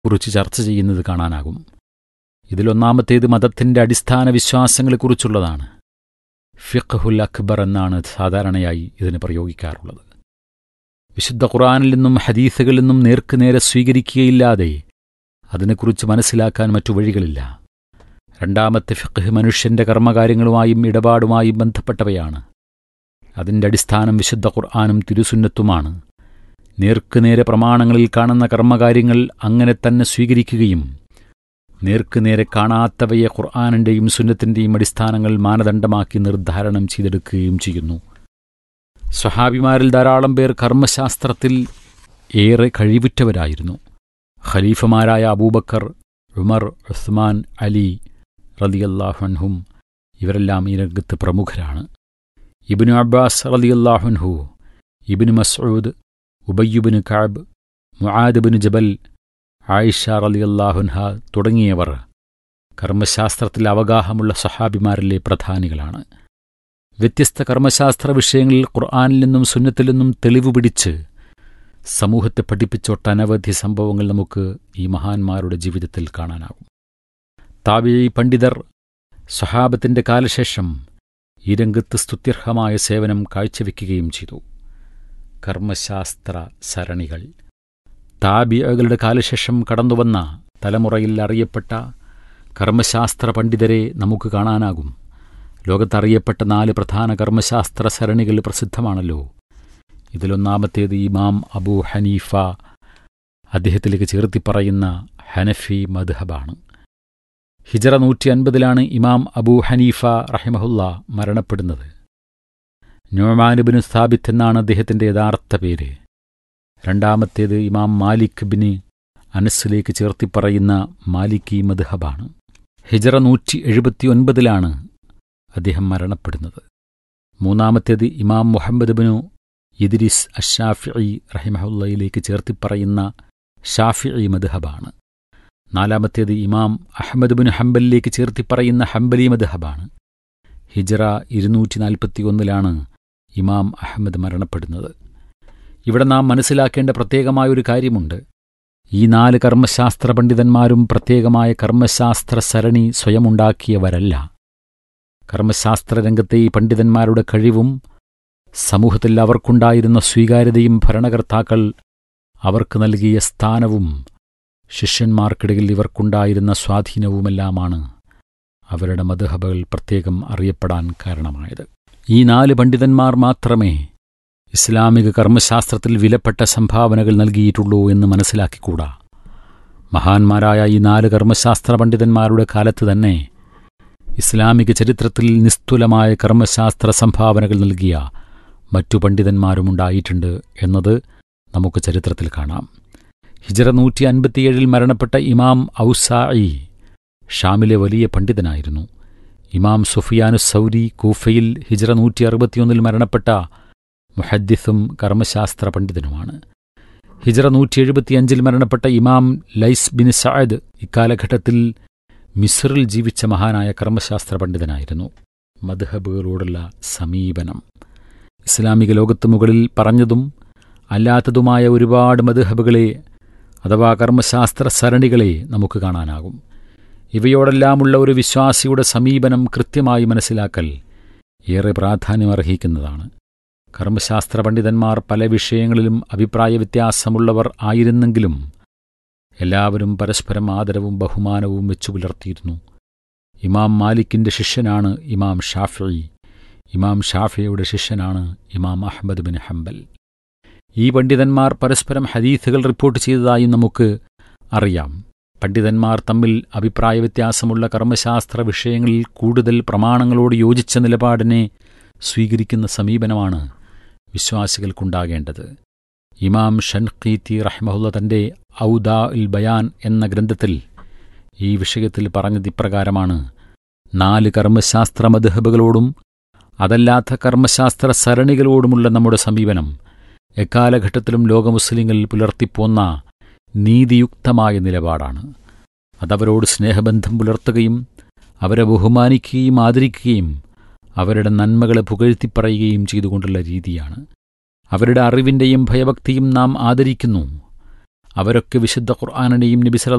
കുറിച്ച് ചർച്ച ചെയ്യുന്നത് കാണാനാകും ഇതിലൊന്നാമത്തേത് മതത്തിന്റെ അടിസ്ഥാന വിശ്വാസങ്ങളെക്കുറിച്ചുള്ളതാണ് ഫിഖ്ഹുൽ അക്ബർ എന്നാണ് സാധാരണയായി ഇതിന് പ്രയോഗിക്കാറുള്ളത് വിശുദ്ധ ഖുർആനിൽ നിന്നും ഹദീസുകളിൽ നിന്നും നേർക്കുനേരെ സ്വീകരിക്കുകയില്ലാതെ അതിനെക്കുറിച്ച് മനസ്സിലാക്കാൻ മറ്റു വഴികളില്ല രണ്ടാമത്തെ ഫിഖ് മനുഷ്യന്റെ കർമ്മകാര്യങ്ങളുമായും ഇടപാടുമായും ബന്ധപ്പെട്ടവയാണ് അതിന്റെ അടിസ്ഥാനം വിശുദ്ധ ഖുർആാനും തിരുസുന്നത്തുമാണ് നേർക്കുനേരെ പ്രമാണങ്ങളിൽ കാണുന്ന കർമ്മകാര്യങ്ങൾ അങ്ങനെ തന്നെ സ്വീകരിക്കുകയും നേർക്കുനേരെ കാണാത്തവയെ ഖുർആാനിൻ്റെയും സുന്നത്തിൻ്റെയും അടിസ്ഥാനങ്ങൾ മാനദണ്ഡമാക്കി നിർദ്ധാരണം ചെയ്തെടുക്കുകയും ചെയ്യുന്നു സ്വഹാബിമാരിൽ ധാരാളം പേർ കർമ്മശാസ്ത്രത്തിൽ ഏറെ കഴിവുറ്റവരായിരുന്നു ഖലീഫമാരായ അബൂബക്കർ ഉമർ ഉസ്മാൻ അലി റലിയല്ലാഹുൻഹും ഇവരെല്ലാം ഈ രംഗത്ത് പ്രമുഖരാണ് ഇബിനു അബ്ബാസ് റലിയല്ലാഹുൻഹു Ibn Masud Ubayy bin Kab Muadh bin Jabal Aisha റലിയല്ലാഹുൻഹ തുടങ്ങിയവർ കർമ്മശാസ്ത്രത്തിൽ അവഗാഹമുള്ള സഹാബിമാരിലെ പ്രധാനികളാണ് വ്യത്യസ്ത കർമ്മശാസ്ത്ര വിഷയങ്ങളിൽ ഖുർആാനിൽ നിന്നും സുന്നത്തിൽ നിന്നും തെളിവ് പിടിച്ച് സമൂഹത്തെ പഠിപ്പിച്ചൊട്ടനവധി സംഭവങ്ങൾ നമുക്ക് ഈ മഹാന്മാരുടെ ജീവിതത്തിൽ കാണാനാകും താബി പണ്ഡിതർ സ്വഹാബത്തിന്റെ കാലശേഷം ഈ രംഗത്ത് സ്തുത്യർഹമായ സേവനം കാഴ്ചവെക്കുകയും ചെയ്തു കർമ്മശാസ്ത്ര സരണികൾ താബിയകളുടെ കാലശേഷം കടന്നുവന്ന തലമുറയിൽ അറിയപ്പെട്ട കർമ്മശാസ്ത്ര പണ്ഡിതരെ നമുക്ക് കാണാനാകും ലോകത്തറിയപ്പെട്ട നാല് പ്രധാന കർമ്മശാസ്ത്ര സരണികൾ പ്രസിദ്ധമാണല്ലോ ഇതിലൊന്നാമത്തേത് ഇമാം അബൂ ഹനീഫ അദ്ദേഹത്തിലേക്ക് ചേർത്തി പറയുന്ന ഹനഫി മദ്ഹബാണ് ഹിജറ നൂറ്റി അൻപതിലാണ് ഇമാം അബൂ ഹനീഫ റഹിമഹുല്ല മരണപ്പെടുന്നത് നോമാനുബിന് സ്ഥാപിത്ത് എന്നാണ് അദ്ദേഹത്തിന്റെ യഥാർത്ഥ പേര് രണ്ടാമത്തേത് ഇമാം മാലിക് ബിന് അനസിലേക്ക് ചേർത്തി പറയുന്ന മാലിക്കി മദ്ഹബാണ് ഹിജറ നൂറ്റി എഴുപത്തിയൊൻപതിലാണ് അദ്ദേഹം മരണപ്പെടുന്നത് മൂന്നാമത്തേത് ഇമാം മുഹമ്മദ് ബിനു ഇദ്രിസ് അഷാഫിഇ റഹിമഹുല്ലയിലേക്ക് ചേർത്തി പറയുന്ന ഷാഫിഇ മദ്ഹബാണ് നാലാമത്തേത് ഇമാം അഹമ്മദ് ബിൻ ഹംബലിലേക്ക് ചേർത്തി പറയുന്ന ഹംബലി മദ്ഹബാണ് ഹിജറ ഇരുന്നൂറ്റി നാൽപ്പത്തിയൊന്നിലാണ് ഇമാം അഹമ്മദ് മരണപ്പെടുന്നത് ഇവിടെ നാം മനസ്സിലാക്കേണ്ട പ്രത്യേകമായൊരു കാര്യമുണ്ട് ഈ നാല് കർമ്മശാസ്ത്ര പണ്ഡിതന്മാരും പ്രത്യേകമായ കർമ്മശാസ്ത്ര സരണി സ്വയമുണ്ടാക്കിയവരല്ല കർമ്മശാസ്ത്ര രംഗത്തെ ഈ പണ്ഡിതന്മാരുടെ കഴിവും സമൂഹത്തിൽ അവർക്കുണ്ടായിരുന്ന സ്വീകാര്യതയും ഭരണകർത്താക്കൾ അവർക്ക് നൽകിയ സ്ഥാനവും ശിഷ്യന്മാർക്കിടയിൽ ഇവർക്കുണ്ടായിരുന്ന സ്വാധീനവുമെല്ലാമാണ് അവരുടെ മധുഹബകൾ പ്രത്യേകം അറിയപ്പെടാൻ കാരണമായത് ഈ നാല് പണ്ഡിതന്മാർ മാത്രമേ ഇസ്ലാമിക കർമ്മശാസ്ത്രത്തിൽ വിലപ്പെട്ട സംഭാവനകൾ നൽകിയിട്ടുള്ളൂ എന്ന് മനസ്സിലാക്കിക്കൂടാ മഹാന്മാരായ ഈ നാല് കർമ്മശാസ്ത്ര പണ്ഡിതന്മാരുടെ കാലത്ത് തന്നെ ഇസ്ലാമിക ചരിത്രത്തിൽ നിസ്തുലമായ കർമ്മശാസ്ത്ര സംഭാവനകൾ നൽകിയ മറ്റു പണ്ഡിതന്മാരുമുണ്ടായിട്ടുണ്ട് എന്നത് നമുക്ക് ചരിത്രത്തിൽ കാണാം ഹിജറ നൂറ്റി അൻപത്തിയേഴിൽ മരണപ്പെട്ട ഇമാം ഔസായി ഷാമിലെ വലിയ പണ്ഡിതനായിരുന്നു ഇമാം സുഫിയാനു സൗരി കൂഫയിൽ ഹിജറ നൂറ്റി അറുപത്തിയൊന്നിൽ മരണപ്പെട്ട മുഹദ്ദിസും കർമ്മശാസ്ത്ര പണ്ഡിതനുമാണ് ഹിജറ നൂറ്റി എഴുപത്തിയഞ്ചിൽ മരണപ്പെട്ട ഇമാം ലൈസ് ബിൻ സഅദ് ഇക്കാലഘട്ടത്തിൽ മിസ്റിൽ ജീവിച്ച മഹാനായ കർമ്മശാസ്ത്ര പണ്ഡിതനായിരുന്നു മദ്ഹബുകളോടുള്ള സമീപനം ഇസ്ലാമിക ലോകത്ത് മുകളിൽ പറഞ്ഞതും അല്ലാത്തതുമായ ഒരുപാട് മദ്ഹബുകളെ അഥവാ കർമ്മശാസ്ത്ര സരണികളെ നമുക്ക് കാണാനാകും ഇവയോടെല്ലാമുള്ള ഒരു വിശ്വാസിയുടെ സമീപനം കൃത്യമായി മനസ്സിലാക്കൽ ഏറെ പ്രാധാന്യമർഹിക്കുന്നതാണ് കർമ്മശാസ്ത്ര പണ്ഡിതന്മാർ പല വിഷയങ്ങളിലും അഭിപ്രായ വ്യത്യാസമുള്ളവർ ആയിരുന്നെങ്കിലും എല്ലാവരും പരസ്പരം ആദരവും ബഹുമാനവും വെച്ചു പുലർത്തിയിരുന്നു ഇമാം മാലിക്കിന്റെ ശിഷ്യനാണ് ഇമാം ഷാഫി ഇമാം ഷാഫിയുടെ ശിഷ്യനാണ് ഇമാം അഹമ്മദ് ബിൻ ഹംബൽ ഈ പണ്ഡിതന്മാർ പരസ്പരം ഹദീസുകൾ റിപ്പോർട്ട് ചെയ്തതായും നമുക്ക് അറിയാം പണ്ഡിതന്മാർ തമ്മിൽ അഭിപ്രായ വ്യത്യാസമുള്ള കർമ്മശാസ്ത്ര വിഷയങ്ങളിൽ കൂടുതൽ പ്രമാണങ്ങളോട് യോജിച്ച നിലപാടിനെ സ്വീകരിക്കുന്ന സമീപനമാണ് വിശ്വാസികൾക്കുണ്ടാകേണ്ടത് ഇമാം ഷൻഖീത്തി റഹ്മഹുല്ല തന്റെ ഔദാ ഉൽ ബയാൻ എന്ന ഗ്രന്ഥത്തിൽ ഈ വിഷയത്തിൽ പറഞ്ഞത് ഇപ്രകാരമാണ് നാല് കർമ്മശാസ്ത്ര മദ്ഹബുകളോടും അതല്ലാത്ത കർമ്മശാസ്ത്ര സരണികളോടുമുള്ള നമ്മുടെ സമീപനം എക്കാലഘട്ടത്തിലും ലോക മുസ്ലിങ്ങൾ പുലർത്തിപ്പോന്ന നീതിയുക്തമായ നിലപാടാണ് അതവരോട് സ്നേഹബന്ധം പുലർത്തുകയും അവരെ ബഹുമാനിക്കുകയും ആദരിക്കുകയും അവരുടെ നന്മകളെ പുകഴ്ത്തിപ്പറയുകയും ചെയ്തുകൊണ്ടുള്ള രീതിയാണ് അവരുടെ അറിവിൻ്റെയും ഭയഭക്തിയും നാം ആദരിക്കുന്നു അവരൊക്കെ വിശുദ്ധ ഖുർആാനിനെയും നബി